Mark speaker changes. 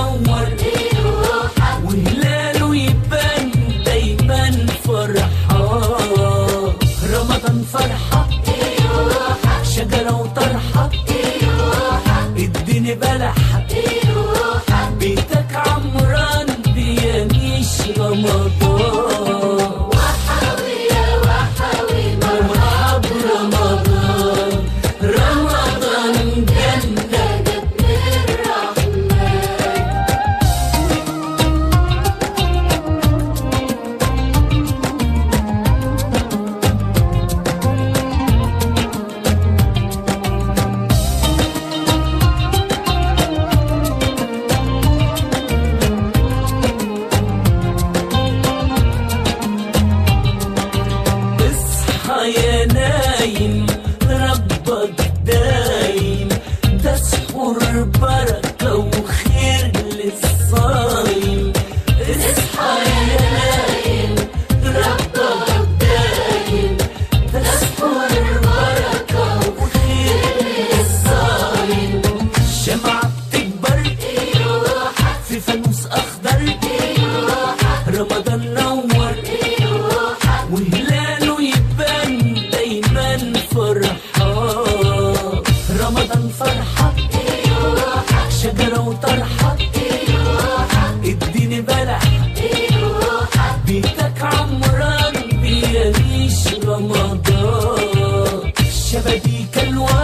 Speaker 1: نور وهلاله يبان دايما فرحان رمضان فرحة شجرة وطرحة اديني بلح بيتك عمران بيعيش رمضان مرحب رمضان رمضان جنة اصحى يا نايم ربك دايم ده سحور بركة وخير للصايم اصحى يا نايم ربك دايم ده سحور بركة وخير للصايم شمعة بتكبر في فانوس أخضر رمضان نور وهلاله يبان دايما فرحان رمضان فرحة شجرة وطرحة اديني بلح بيتك عمران بيعيش رمضان شبابيك الوان